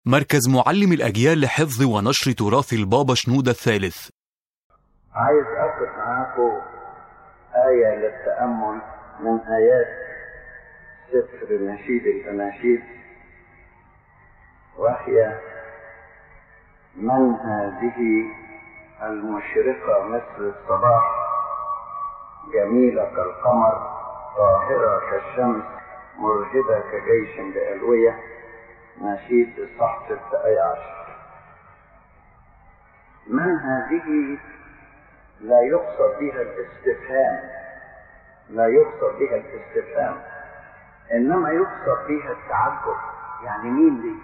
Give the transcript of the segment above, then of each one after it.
مركز معلم الأجيال لحفظ ونشر تراث البابا شنودة الثالث عايز أخذ معاكم آية للتأمل من آيات سفر نشيد الأناشيد وهي من هذه المشرقة مثل الصباح جميلة كالقمر طاهرة كالشمس مرهبة كجيش بألوية نشيد الصح ستة آية عشر من هذه لا يقصد بها الاستفهام لا يقصد بها الاستفهام انما يقصد بها التعجب يعني مين دي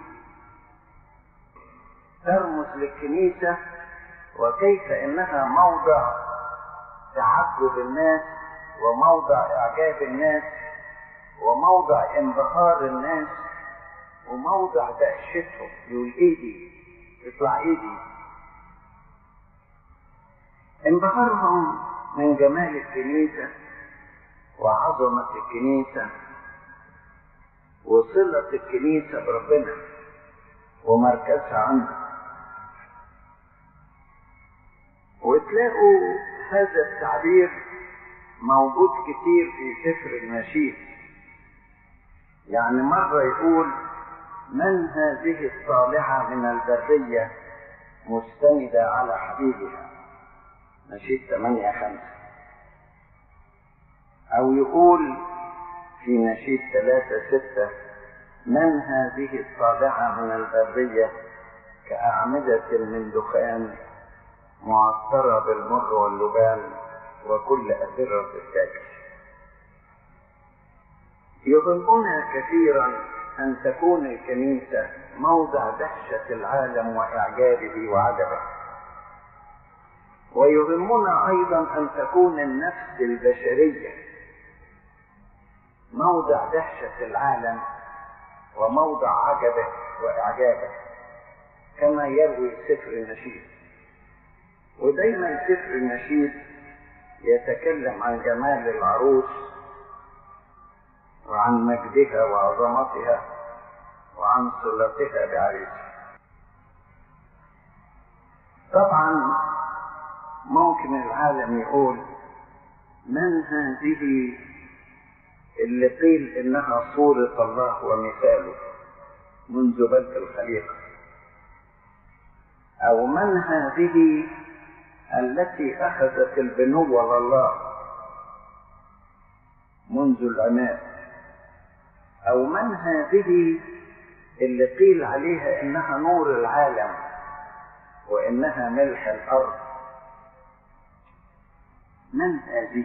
ترمز للكنيسة وكيف انها موضع تعجب الناس وموضع اعجاب الناس وموضع انبهار الناس وموضع دهشتهم يقول ايه دي تطلع ايه دي انبهارهم من جمال الكنيسة وعظمة الكنيسة وصلة الكنيسة بربنا ومركزها عنده وتلاقوا هذا التعبير موجود كتير في سفر النشيد يعني مرة يقول من هذه الصالحة من البرية مستندة على حبيبها نشيد 8 5 أو يقول في نشيد 3 6 من هذه الصالحة من البرية كأعمدة من دخان معطرة بالمر واللبان وكل أثرة التاج يهمنا كثيرا أن تكون الكنيسة موضع دهشة العالم وإعجابه وعجبه ويهمنا أيضا أن تكون النفس البشرية موضع دهشة العالم وموضع عجبه وإعجابه كما يروي سفر النشيد ودايما سفر النشيد يتكلم عن جمال العروس وعن مجدها وعظمتها وعن صلتها بعريسها طبعا ممكن العالم يقول من هذه اللي قيل انها صورة الله ومثاله منذ بدء الخليقة او من هذه التي اخذت البنوة لله منذ العناد او من هذه اللي قيل عليها انها نور العالم وانها ملح الارض من هذه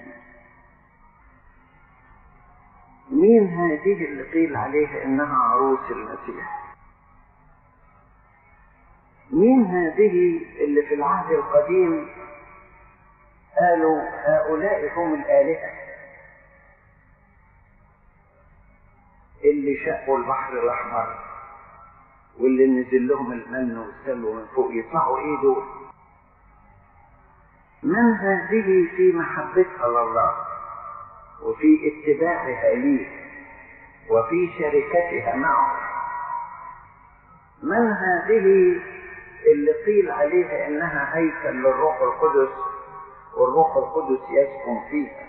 مين هذه اللي قيل عليها انها عروس المسيح مين هذه اللي في العهد القديم قالوا هؤلاء هم الآلهة اللي شقوا البحر الأحمر واللي نزل لهم المن والسلوى من فوق يطلعوا ايه دول من هذه في محبتها لله وفي اتباعها ليه وفي شركتها معه من هذه اللي قيل عليها انها هيكل للروح القدس والروح القدس يسكن فيها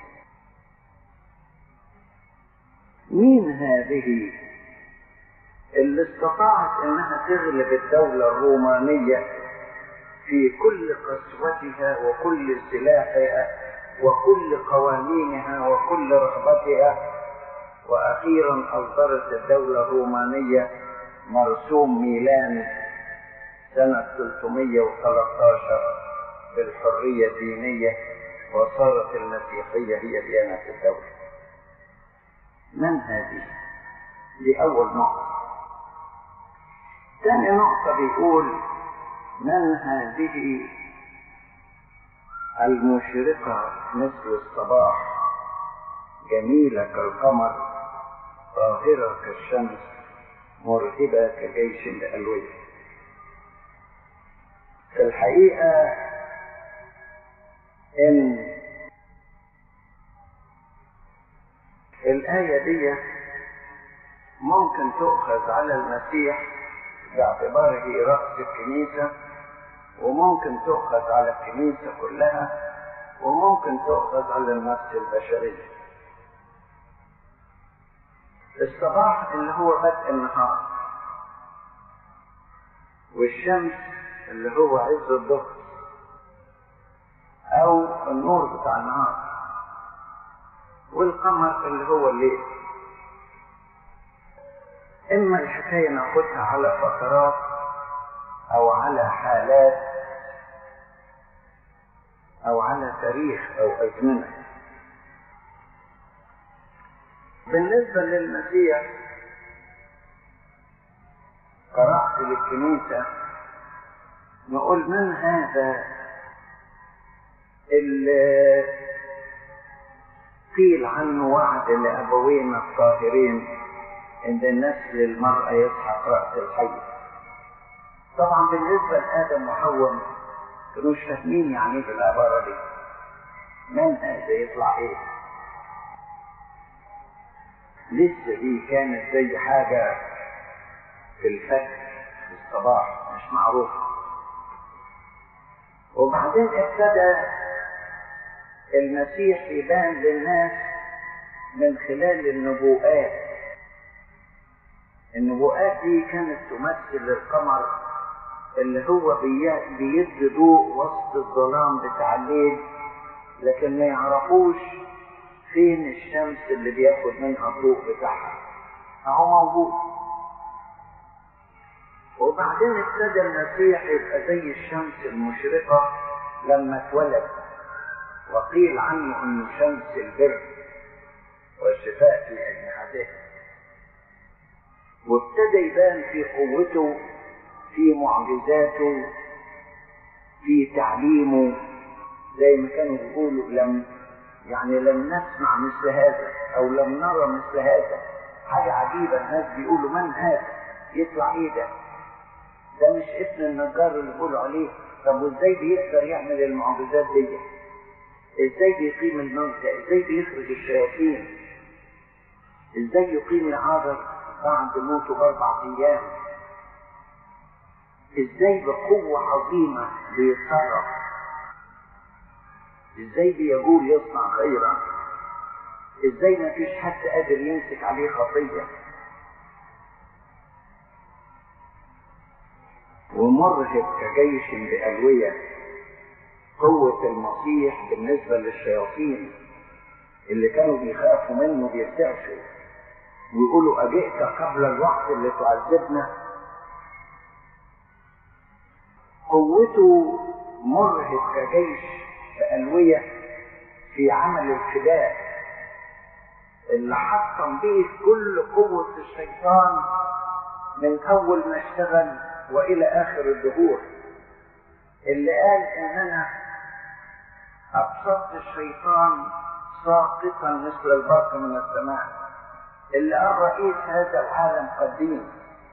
مين هذه اللي استطاعت انها تغلب الدولة الرومانية في كل قسوتها وكل سلاحها وكل قوانينها وكل رغبتها واخيرا اصدرت الدولة الرومانية مرسوم ميلان سنة 313 بالحرية الدينية وصارت المسيحية هي ديانة الدولة من هذه؟ دي أول نقطة ثاني نقطة بيقول من هذه المشرقة مثل الصباح جميلة كالقمر طاهرة كالشمس مرهبة كجيش بألوية في الحقيقة إن الآية دي ممكن تؤخذ على المسيح باعتباره رأس الكنيسة وممكن تؤخذ على الكنيسة كلها وممكن تؤخذ على النفس البشرية الصباح اللي هو بدء النهار والشمس اللي هو عز الظهر او النور بتاع النهار والقمر اللي هو الليل اما الحكايه ناخدها على فترات او على حالات او على تاريخ او ازمنه بالنسبه للمسيح كرأس للكنيسة نقول من هذا اللي قيل عنه وعد لأبوينا الطاهرين إن النسل المرأة يسحق رأس الحي طبعا بالنسبة لآدم وحواء كانوش فاهمين يعني ايه العبارة دي من هذا يطلع ايه لسه دي كانت زي حاجة في الفجر في الصباح مش معروفة وبعدين ابتدى المسيح يبان للناس من خلال النبوءات النبوءات دي كانت تمثل القمر اللي هو بيدي ضوء وسط الظلام بتاع الليل لكن ما يعرفوش فين الشمس اللي بياخد منها الضوء بتاعها اهو موجود وبعدين ابتدى المسيح يبقى زي الشمس المشرقة لما اتولد وقيل عنه انه شمس البر والشفاء في اجنحته وابتدى يبان في قوته في معجزاته في تعليمه زي ما كانوا بيقولوا لم يعني لم نسمع مثل هذا او لم نرى مثل هذا حاجة عجيبة الناس بيقولوا من هذا يطلع ايه ده ده مش ابن النجار اللي بيقولوا عليه طب وازاي بيقدر يعمل المعجزات دي ازاي بيقيم الموتى ازاي بيخرج الشياطين ازاي يقيم العذر بعد موته باربع ايام ازاي بقوة عظيمة بيتصرف ازاي بيقول يصنع خيرا ازاي ما فيش حد قادر يمسك عليه خطية ومرهب كجيش بألوية قوة المسيح بالنسبة للشياطين اللي كانوا بيخافوا منه بيرتعشوا ويقولوا أجئت قبل الوقت اللي تعذبنا قوته مرهب كجيش بألوية في عمل الفداء اللي حطم به كل قوة الشيطان من أول ما اشتغل وإلى آخر الدهور اللي قال إن أنا أبسطت الشيطان ساقطا مثل البرق من السماء اللي قال رئيس هذا العالم قديم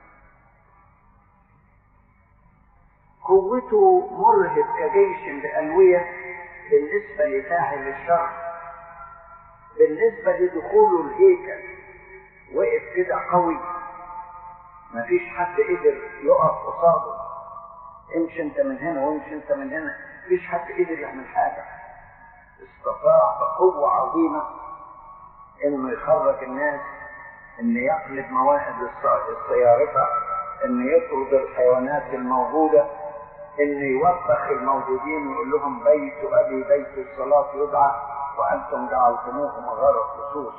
قوته مرهب كجيش بألوية بالنسبة لفاعل الشر بالنسبة لدخوله الهيكل وقف كده قوي مفيش حد قدر يقف قصاده امشي انت من هنا وامشي انت من هنا مفيش حد قدر يعمل حاجة استطاع بقوة عظيمة انه يخرج الناس ان يقلب مواهب الصيارفة ان يطرد الحيوانات الموجودة ان يوبخ الموجودين ويقول لهم بيت ابي بيت الصلاة يدعى وانتم جعلتموه مغارة خصوص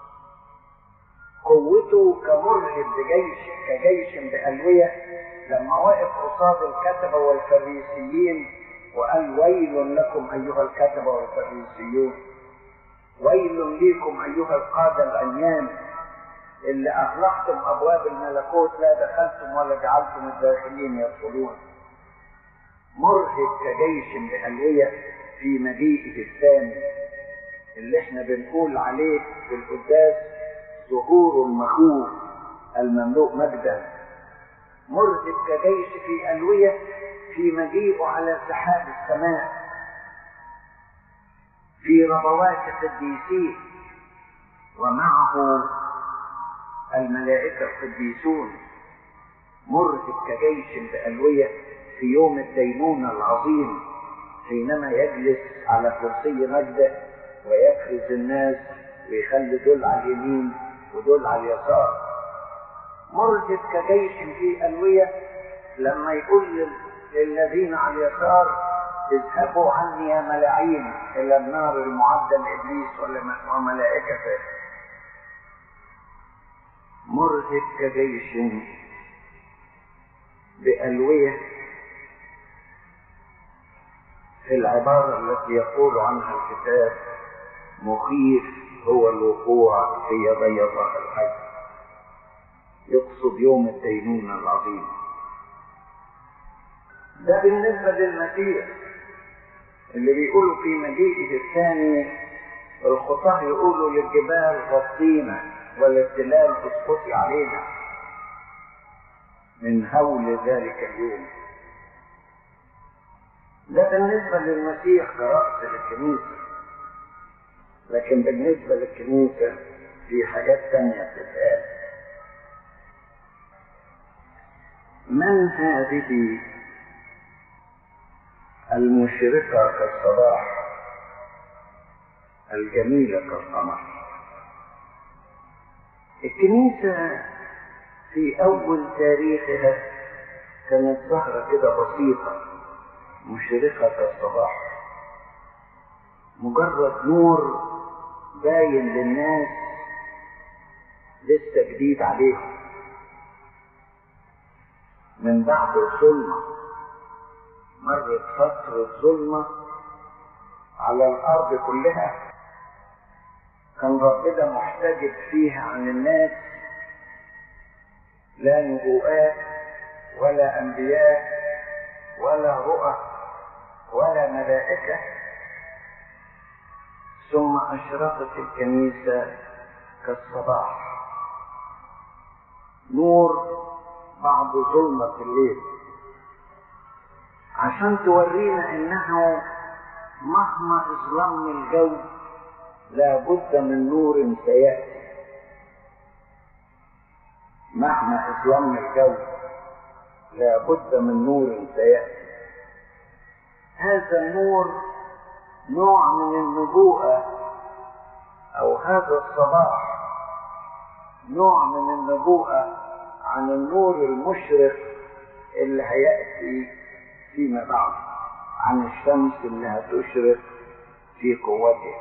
قوته كمرهب بجيش كجيش بألوية لما وقف قصاد الكتبة والفريسيين وقال ويل لكم أيها الكتبة والفريسيون ويل ليكم أيها القادة العميان اللي أغلقتم أبواب الملكوت لا دخلتم ولا جعلتم الداخلين يدخلون مرهب كجيش بألوية في مجيئه الثاني اللي احنا بنقول عليه في القداس ظهور المخوف المملوء مجدا مرهب كجيش في ألوية في مجيئه على سحاب السماء في ربوات القديسين ومعه الملائكة القديسون مرهب كجيش بألوية في يوم الدينونة العظيم حينما يجلس على كرسي مجده ويكرز الناس ويخلي دول على اليمين ودول على اليسار مرهب كجيش في ألوية لما يقول للذين على اليسار اذهبوا عني يا ملاعين إلى النار المعدة لإبليس وملائكته مرهب كجيش بألوية في العبارة التي يقول عنها الكتاب مخيف هو الوقوع في يدي الله الحي يقصد يوم الدينونة العظيم ده بالنسبة للمسيح اللي بيقولوا في مجيئه الثاني الخطاه يقولوا للجبال غطينا والتلال تسقطي علينا من هول ذلك اليوم ده بالنسبة للمسيح كرأس للكنيسة لكن بالنسبة للكنيسة في حاجات تانية بتتقال من هذه المشرقة كالصباح الجميلة كالقمر الكنيسة في أول تاريخها كانت ظاهرة كده بسيطة مشرقة كالصباح مجرد نور باين للناس لسه جديد عليهم من بعد الظلمة مرت فترة ظلمة على الأرض كلها كان ربنا محتجب فيها عن الناس لا نبوءات ولا أنبياء ولا رؤى ولا ملائكة ثم أشرقت الكنيسة كالصباح نور بعد ظلمة الليل عشان تورينا انه مهما اظلم الجو لابد من نور سيأتي مهما اظلم الجو لابد من نور سيأتي هذا النور نوع من النبوءة أو هذا الصباح نوع من النبوءة عن النور المشرق اللي هيأتي فيما بعد عن الشمس اللي هتشرق في قوتها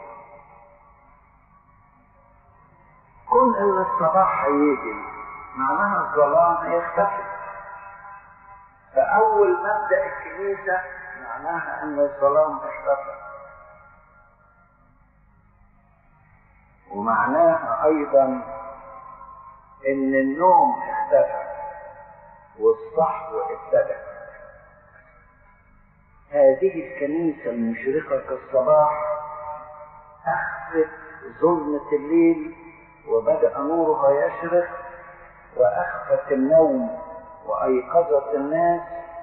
كل ان الصباح هيجي معناها الظلام هيختفي فأول مبدأ الكنيسة معناها أن الظلام اختفى ومعناها أيضا إن النوم اختفى والصحو ابتدى هذه الكنيسة المشرقة كالصباح أخفت ظلمة الليل وبدأ نورها يشرق وأخفت النوم وأيقظت الناس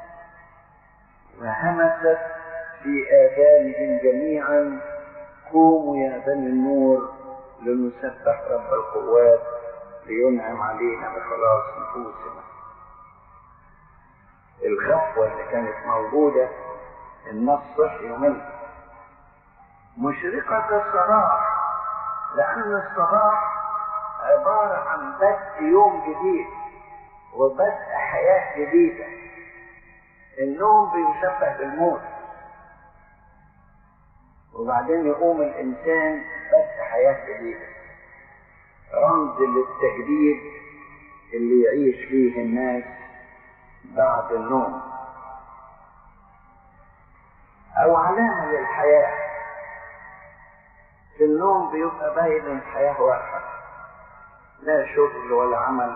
وهمست في آذانهم جميعا قوموا يا بني النور لنسبح رب القوات لينعم علينا بخلاص نفوسنا الخفوة اللي كانت موجودة النص صحي وملك مشرقة الصباح لأن الصباح عبارة عن بدء يوم جديد وبدء حياة جديدة النوم بيشبه بالموت وبعدين يقوم الإنسان بدء حياة جديدة رمز للتجديد اللي يعيش فيه الناس بعد النوم أو علامة للحياة في النوم بيبقى باين الحياة واقفة لا شغل ولا عمل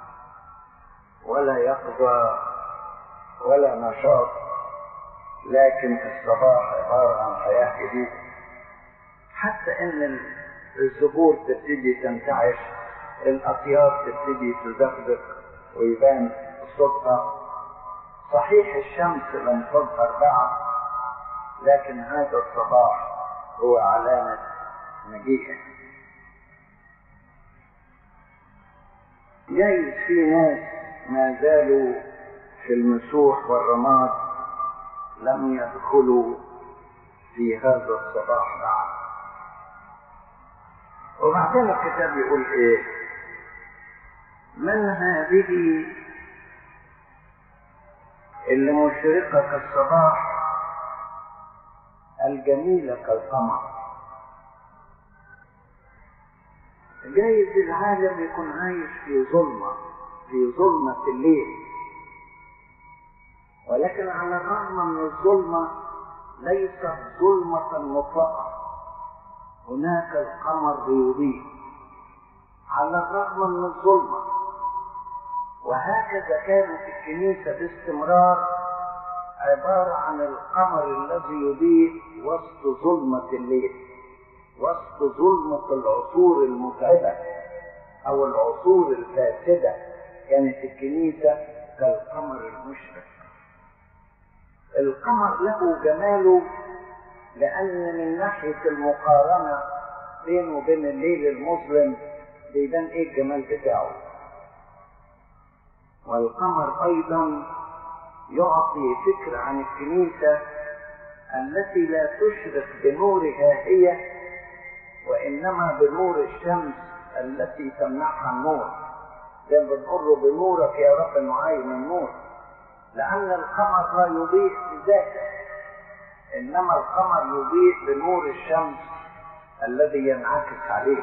ولا يقظة ولا نشاط لكن الصباح عبارة عن حياة جديدة حتى ان الزهور تبتدي تنتعش الاطيار تبتدي تزقزق ويبان صوتها صحيح الشمس لم تظهر بعد لكن هذا الصباح هو علامة مجيئه جايز في ناس ما زالوا في المسوح والرماد لم يدخلوا في هذا الصباح بعد وبعدين الكتاب يقول ايه من هذه اللي مشرقة كالصباح الجميلة كالقمر جايز العالم يكون عايش في ظلمة في ظلمة الليل ولكن على الرغم من الظلمة ليست ظلمة مطلقة هناك القمر يضيء على الرغم من الظلمة وهكذا كانت الكنيسة باستمرار عبارة عن القمر الذي يضيء وسط ظلمة الليل وسط ظلمة العصور المتعبة أو العصور الفاسدة كانت الكنيسة كالقمر المشرق القمر له جماله لأن من ناحية المقارنة بينه وبين الليل المظلم بيبان إيه الجمال بتاعه والقمر أيضا يعطي فكرة عن الكنيسة التي لا تشرق بنورها هي وإنما بنور الشمس التي تمنحها النور زي ما بنقول له بنورك يا رب نعاين النور لأن القمر لا يضيء بذاته إنما القمر يضيء بنور الشمس الذي ينعكس عليه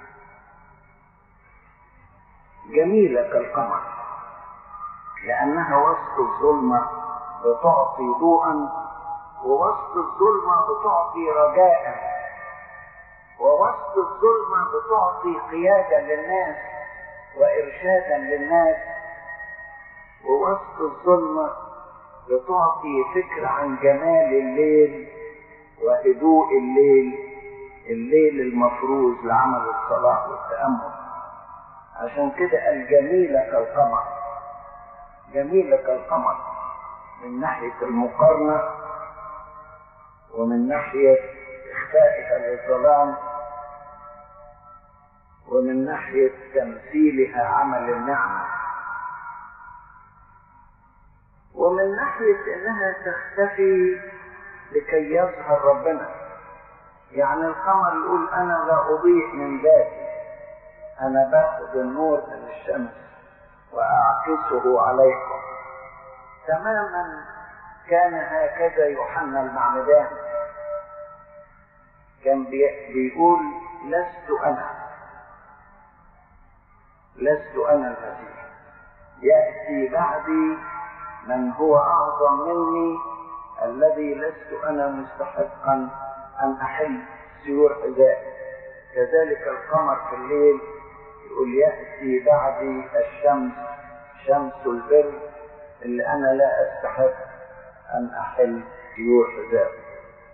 جميلة كالقمر لأنها وسط الظلمة بتعطي ضوءا ووسط الظلمة بتعطي رجاء ووسط الظلمة بتعطي قيادة للناس وإرشادا للناس ووسط الظلمة بتعطي فكرة عن جمال الليل وهدوء الليل الليل المفروض لعمل الصلاة والتأمل عشان كده الجميلة كالقمر جميلة كالقمر من ناحية المقارنة ومن ناحية إخفائها للظلام ومن ناحية تمثيلها عمل النعمة ومن ناحية انها تختفي لكي يظهر ربنا يعني القمر يقول انا لا اضيء من ذاتي انا باخذ النور من الشمس واعكسه عليكم تماما كان هكذا يوحنا المعمدان كان بيقول لست انا لست انا المسيح ياتي بعدي من هو اعظم مني الذي لست انا مستحقا ان احل سيور حذائي كذلك القمر في الليل يقول ياتي بعدي الشمس شمس البر اللي انا لا استحق ان احل سيور حذائي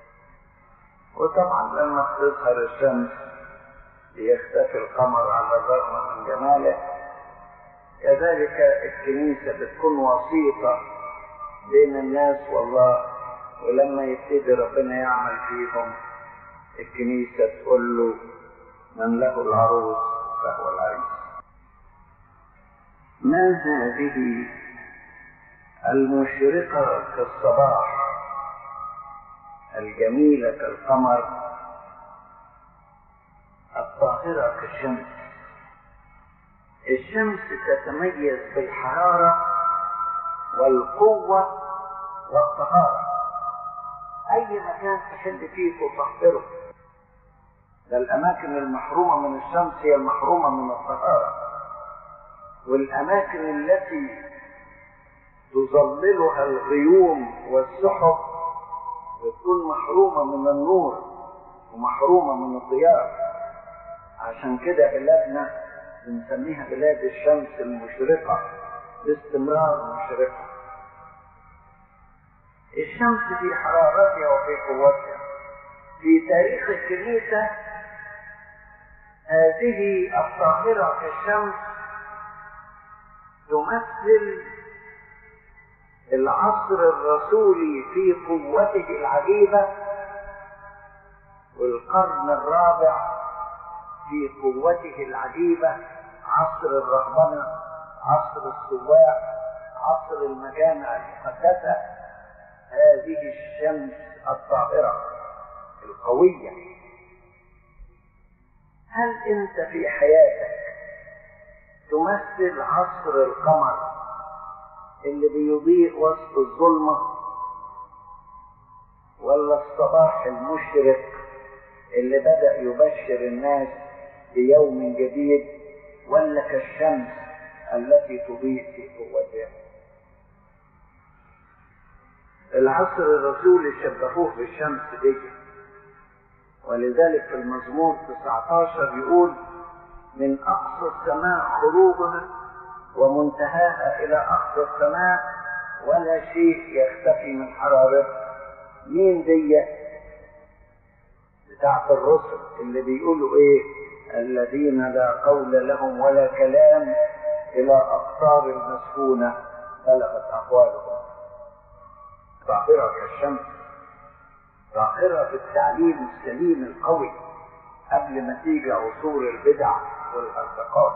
وطبعا لما تظهر الشمس يختفي القمر على الرغم من جماله كذلك الكنيسة بتكون وسيطة بين الناس والله ولما يبتدي ربنا يعمل فيهم الكنيسة تقول له من له العروس فهو العريس ما هذه المشرقة كالصباح الجميلة كالقمر الطاهرة كالشمس الشمس تتميز بالحرارة والقوة والطهارة أي مكان تحل فيه تطهره ده الأماكن المحرومة من الشمس هي المحرومة من الطهارة والأماكن التي تظللها الغيوم والسحب بتكون محرومة من النور ومحرومة من الضياء عشان كده بلادنا بنسميها بلاد الشمس المشرقة باستمرار مشرقة الشمس في حرارتها وفي قوتها في تاريخ الكنيسة هذه الطاهرة كالشمس تمثل العصر الرسولي في قوته العجيبة والقرن الرابع في قوته العجيبة عصر الرهبنة عصر السواح عصر المجامع المقدسة هذه الشمس الطاهرة القوية هل انت في حياتك تمثل عصر القمر اللي بيضيء وسط الظلمة ولا الصباح المشرق اللي بدأ يبشر الناس بيوم جديد ولا كالشمس التي تضيء في قوتها العصر الرسولي شبهوه بالشمس دي ولذلك في المزمور 19 يقول من أقصى السماء خروجها ومنتهاها إلى أقصى السماء ولا شيء يختفي من حرارتها مين دي بتاعت الرسل اللي بيقولوا ايه الذين لا قول لهم ولا كلام إلى أقطار المسكونة بلغت أقوالهم طاهرة كالشمس طاهرة بالتعليم السليم القوي قبل ما تيجي عصور البدع والارتقاء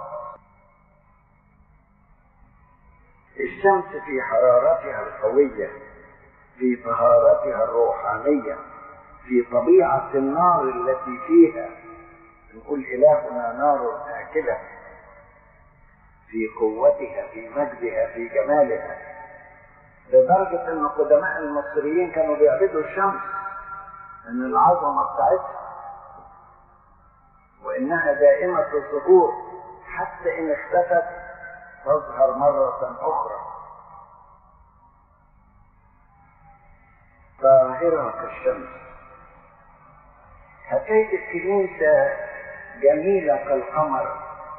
الشمس في حرارتها القوية في طهارتها الروحانية في طبيعة النار التي فيها نقول إلهنا نار آكلة في قوتها في مجدها في جمالها لدرجة أن قدماء المصريين كانوا بيعبدوا الشمس من العظمة بتاعتها وإنها دائمة الظهور حتى إن اختفت تظهر مرة أخرى طاهرة كالشمس حكاية الكنيسة جميلة كالقمر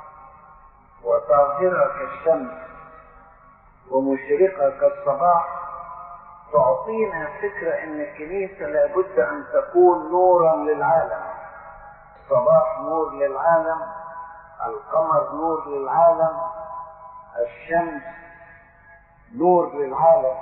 وطاهرة كالشمس ومشرقة كالصباح تعطينا فكرة ان الكنيسة لابد ان تكون نورا للعالم الصباح نور للعالم القمر نور للعالم الشمس نور للعالم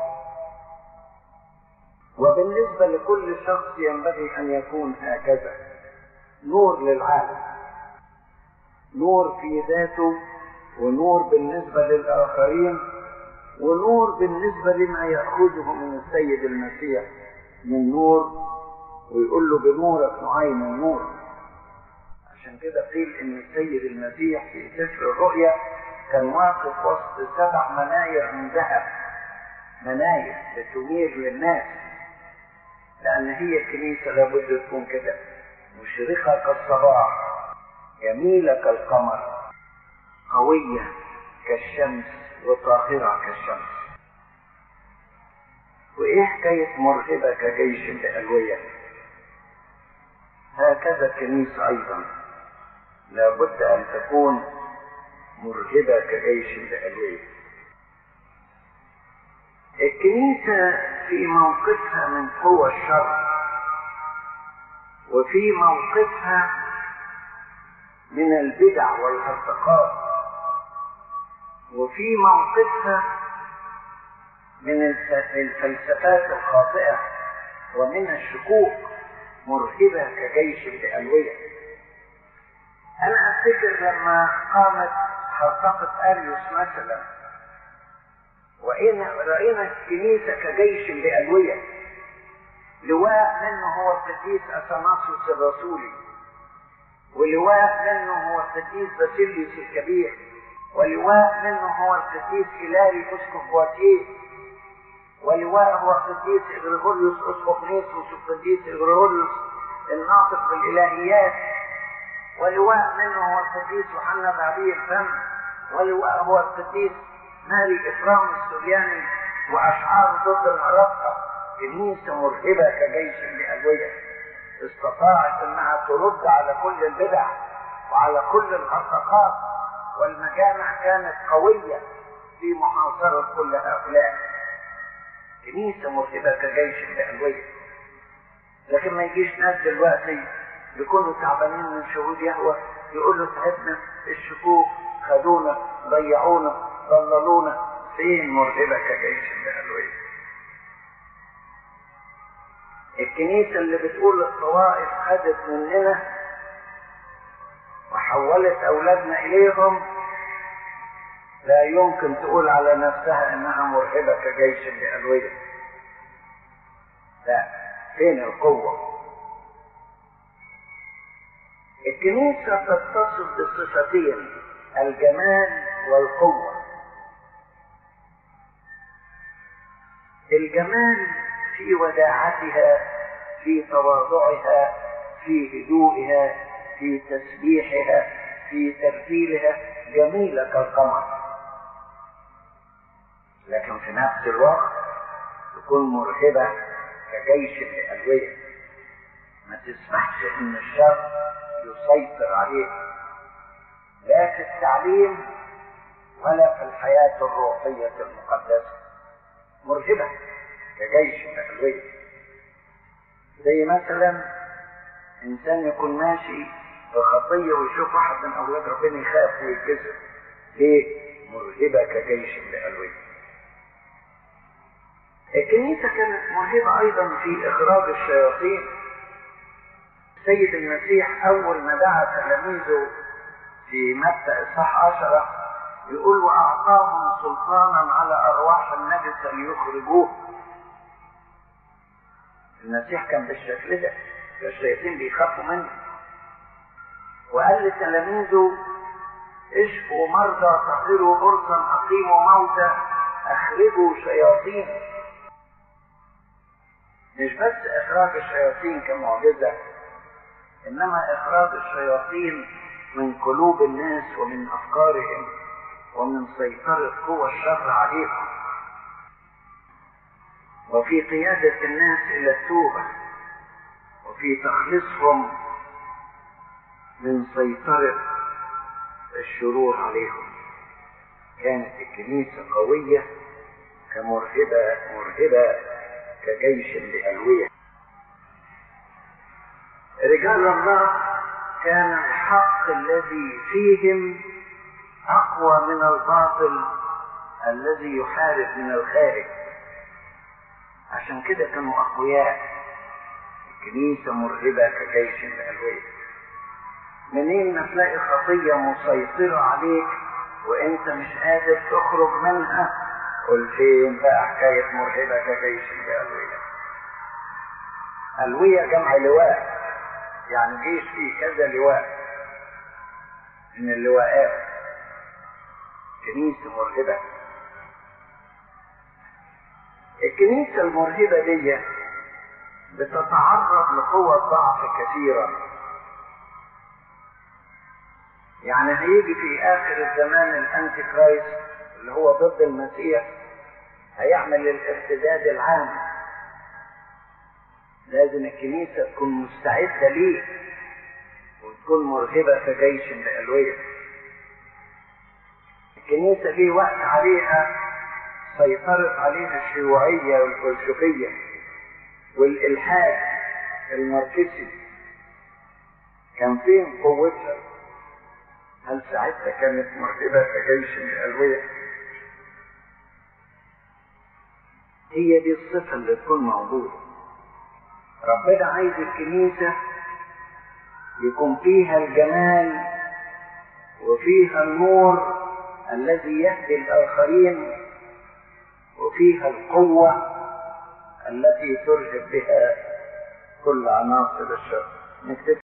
وبالنسبة لكل شخص ينبغي أن يكون هكذا نور للعالم نور في ذاته ونور بالنسبة للآخرين ونور بالنسبة لما يأخذه من السيد المسيح من نور ويقول له بنورك نعين النور عشان كده قيل ان السيد المسيح في سفر الرؤيا كان واقف وسط سبع مناير من ذهب مناير بتنير للناس لان هي الكنيسه لابد تكون كده مشرقه كالصباح جميله كالقمر قويه كالشمس وطاهره كالشمس وايه حكايه مرهبه كجيش الالويه هكذا الكنيسه ايضا لابد ان تكون مرهبه كجيش الالويه الكنيسة في موقفها من قوى الشر وفي موقفها من البدع والهرطقات وفي موقفها من الفلسفات الخاطئة ومن الشكوك مرهبة كجيش الألوية أنا أفتكر لما قامت هرطقة أريوس مثلا وإن رأينا الكنيسة كجيش لألوية لواء منه هو القديس أثناسوس الرسولي ولواء منه هو القديس باسيليوس الكبير ولواء منه هو القديس هيلاري أسقف بواتيه ولواء هو القديس إغريغوريوس أسقف نيسوس القديس إغريغوريوس الناطق بالإلهيات ولواء منه هو القديس يوحنا بعبير الفم ولواء هو القديس ماري إفرام السورياني وأشعار ضد الهرطقة كنيسة مرهبة كجيش لألوية استطاعت أنها ترد على كل البدع وعلى كل الهرطقات والمجامع كانت قوية في محاصرة كل هؤلاء كنيسة مرهبة كجيش لألوية لكن ما يجيش ناس دلوقتي يكونوا تعبانين من شهود يهوى يقولوا تعبنا الشكوك خدونا ضيعونا ضللونا فين مرهبة كجيش الألوية الكنيسة اللي بتقول الطوائف خدت مننا وحولت أولادنا إليهم لا يمكن تقول على نفسها انها مرهبة كجيش لألوية لا فين القوة الكنيسة تتصف بصفتين الجمال والقوة الجمال في وداعتها في تواضعها في هدوئها في تسبيحها في ترتيلها جميلة كالقمر لكن في نفس الوقت تكون مرهبة كجيش لألوية ما تسمحش ان الشر يسيطر عليها لا في التعليم ولا في الحياة الروحية المقدسة مرهبة كجيش لألوية زي مثلا انسان يكون ماشي في خطية ويشوف واحد من اولاد ربنا يخاف ويتكسر ليه؟ مرهبة كجيش لألوية الكنيسة كانت مرهبة أيضا في إخراج الشياطين السيد المسيح أول ما دعا تلاميذه في متى إصحاح عشرة يقول وأعطاهم سلطانا على أرواح النجسة ليخرجوه المسيح كان بالشكل ده الشياطين بيخافوا منه وقال لتلاميذه اشفوا مرضى طهروا برصا اقيموا موتى اخرجوا شياطين مش بس اخراج الشياطين كمعجزه انما اخراج الشياطين من قلوب الناس ومن افكارهم ومن سيطره قوى الشر عليهم وفي قياده الناس الى التوبه وفي تخليصهم من سيطرة الشرور عليهم كانت الكنيسة قوية كمرهبة مرهبة كجيش لألوية رجال الله كان الحق الذي فيهم أقوى من الباطل الذي يحارب من الخارج عشان كده كانوا أقوياء الكنيسة مرهبة كجيش لألوية منين ما تلاقي خطية مسيطرة عليك وانت مش قادر تخرج منها قل فين بقى حكاية مرهبة كجيش لألوية ألوية جمع لواء يعني جيش فيه كذا لواء من اللواءات كنيسة مرهبة الكنيسة المرهبة دي بتتعرض لقوة ضعف كثيرة يعني هيجي في آخر الزمان الأنتي كرايست اللي هو ضد المسيح هيعمل الارتداد العام لازم الكنيسة تكون مستعدة ليه وتكون مرهبة كجيش لألوية الكنيسة ليه وقت عليها سيطرت عليها الشيوعية والفلسفية والإلحاد الماركسي كان فين قوتها؟ هل ساعتها كانت مرهبة كجيش لألوية؟ هي دي الصفة اللي تكون موجودة ربنا عايز الكنيسة يكون فيها الجمال وفيها النور الذي يهدي الآخرين وفيها القوة التي ترهب بها كل عناصر الشر نكتب